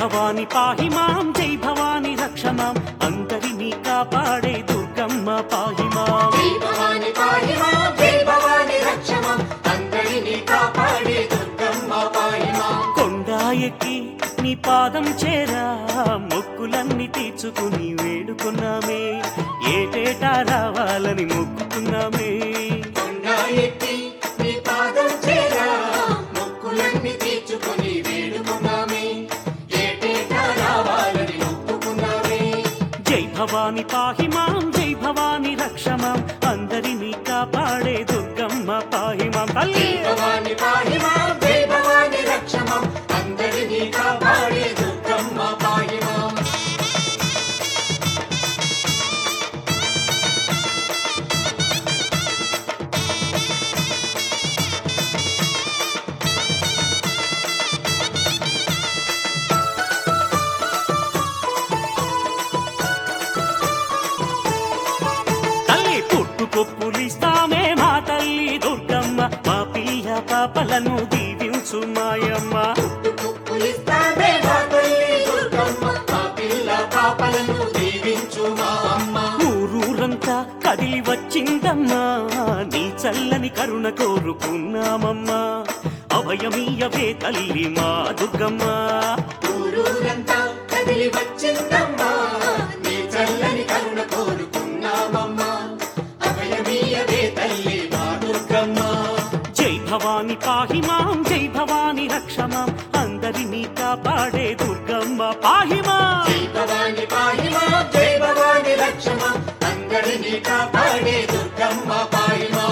భవాని పాహి మాం జై భవాని రక్ష మాం అందరినీ కాపాడే దుర్గమ్మ పాహి మాం జై భవాని పాహి మాం జై భవాని రక్ష మాం అందరినీ కాపాడే దుర్గమ్మ పాహి మాం కొండా ఎక్కి నీ పాదం చేరా మొక్కులన్నీ తీర్చుకుని వేడుకున్నామే ఏటేటా రావాలని మొక్కుకున్నామే కొండ ఎక్కి నీ పాదం చేరా మొక్కులన్నీ తీర్చుకొని వేడుకున్నామే ఏటేటా రావాలని మొక్కుకున్నామే జై భవాని పాహి మాం జై భవాని రక్ష మాం అందరినీ కాపాడే దుర్గమ్మ పాహి మాం తల్లి జై భవాని పాహి మాం జై భవాని రక్ష మాం అందరినీ కాపాడే దుర్గమ్మ పాహి మాం తల్లి పుట్టుకొప్పులిస్తామే మా తల్లి దుర్గమ్మ మా పిల్ల పాపలను దీవించు మాయమ్మ పులిస్తామే మా తల్లి దుర్గమ్మ మా పిల్ల పాపలను దీవించు మా అమ్మ ఊరూరంతా కదిలి వచ్చిందమ్మా నీ చల్లని కరుణ కోరుకున్నామమ్మా అభయమీయవే తల్లి మా దుర్గమ్మ ఊరూరంతా కదిలి వచ్చిందమ్మా నీ చల్లని కరుణ కోరుకున్నామమ్మా అభయమీయవే తల్లి మా దుర్గమ్మ జై భవాని పాహి మాం జై భవాని రక్ష మాం అందరినీ కాపాడే దుర్గమ్మ పాహి మాం జై భవాని పాహి మా జై భవాని రక్ష మా అందరినీ కాపాడే దుర్గమ్మ పాహి మా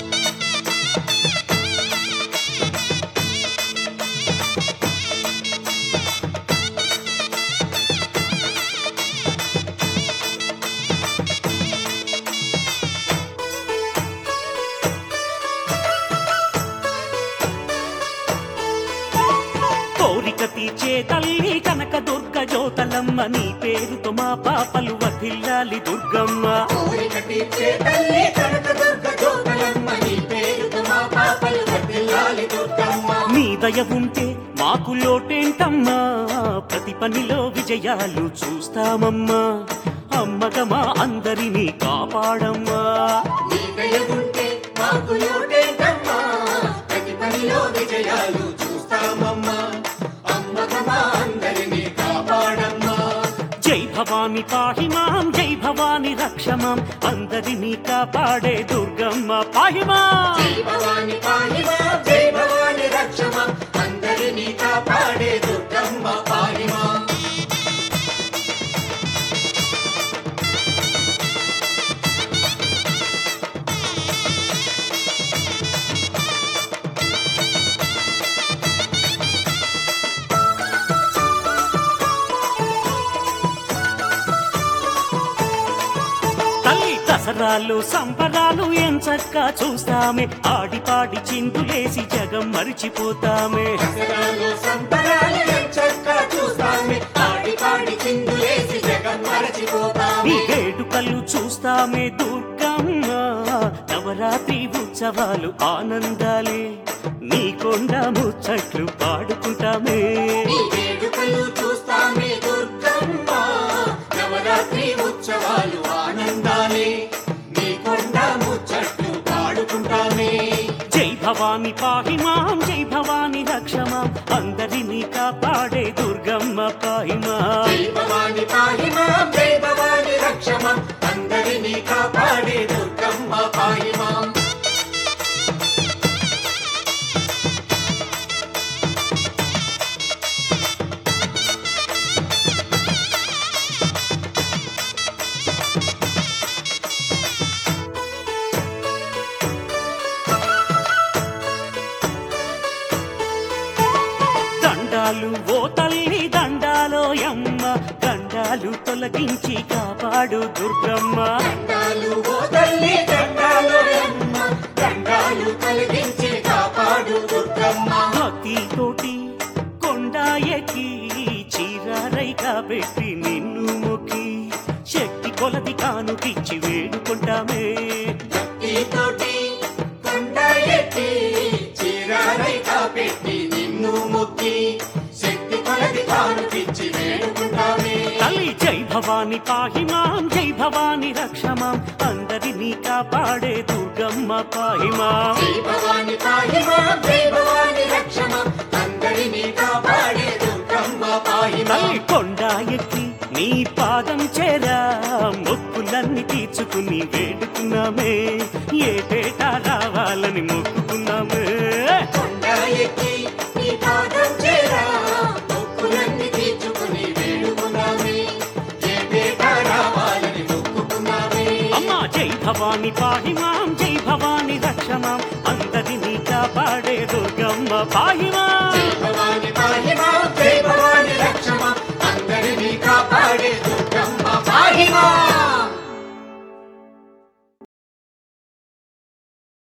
కోరిక తీర్చే తల్లి కనక దుర్గ జ్యోతలమ్మ నీ పేరుతో మా పాపలు వదిల్లాలి దుర్గమ్మ కోరిక తీర్చే తల్లి కనక దుర్గ జ్యోతలమ్మ నీ పేరుతో మా పాపలు వర్ధిల్లాలి దుర్గమ్మ నీ దయ ఉంటే మాకు లోటేంటమ్మా ప్రతి పనిలో విజయాలు చూస్తామమ్మా అమ్మగా మా అందరినీ కాపాడమ్మా నీ దయ ఉంటే మాకు లోటేంటమ్మా ప్రతి పనిలో విజయాలు చూస్తామమ్మా అమ్మగా మా అందరినీ కాపాడమ్మా జై భవాని పాహి మాం జై భవాని రక్ష మాం అందరినీ కాపాడే దుర్గమ్మ పాహి మాం జై భవాని పాహి మా జై భవాని రక్ష మా అందరినీ కాపాడే దుర్గమ్మ పాహి మా తల్లి దసరాలు సంబరాలు ఎంచక్కా చూస్తామే ఆడిపాడి చిందులేసి జగం మరిచిపోతామే దసరాలు సంబరాలు ఎంచక్కా చూస్తామే ఆడి పాడి చిందులేసి జగం నీ మరచిపోతామే వేడుకలు చూస్తామే దుర్గమ్మ నవరాత్రి ఉత్సవాలు ఆనందాలే నీ కొండ ముచ్చట్లు పాడుకుంటామే నీ వేడుకలు చూస్తామే దుర్గమ్మ నవరాత్రి ఉత్సవాలు ఆనందాలే నీ కొండ ముచ్చట్లు పాడుకుంటామే జై భవాని పాహి మాం జై భవాని రక్ష మాం అందరినీ కాపాడే దుర్గమ్మ పాహి మాం జై భవాని పాహి మా జై భవాని రక్ష మా అందరినీ కాపాడే దుర్గమ్మ పాహి మా దండాలు ఓ తల్లి దండాలో యమ్మ దండాలు తొలగించి కాపాడు దుర్గమ్మ దండాలు ఓ తల్లి దండాలు అమ్మ దండాలు కలిగించి కాపాడు దుర్గమ్మ భక్తి తోటి కొండ ఎక్కి చీరారైగా పెట్టి నిన్ను మొక్కి శక్తి కొలది కానుకిచ్చి వేడుకుంటామే భక్తితోటి కొండ ఎత్తి చీరారై కాపెట్టి నిన్ను మొక్కి శక్తి కొలది కానుకిచ్చి భవాని పాహి మాం జై భవాని రక్షమాం అందరినీ కాపాడే దుర్గమ్మ పాహి మాం జై భవాని పాహి మాం జై భవాని రక్షమాం అందరినీ కాపాడే దుర్గమ్మ పాహి మాం తల్లి కొండ ఎక్కి నీ పాదం చేరా మొక్కులన్నీ తీర్చుకుని వేడుకున్నామే ఏటేటా రావాలని మొక్కుకున్నామే కొండ ఎక్కి నీ పాదం చేరా మొక్కులన్నీ తీర్చుకుని వేడుకున్నామే ఏ పేట రావాలని మొక్కుకున్నామే అమ్మా జై భవాని పాహి మాం జై భవాని రక్షమాం అందరినీ కాపాడే దుర్గమ్మ పాహి మాం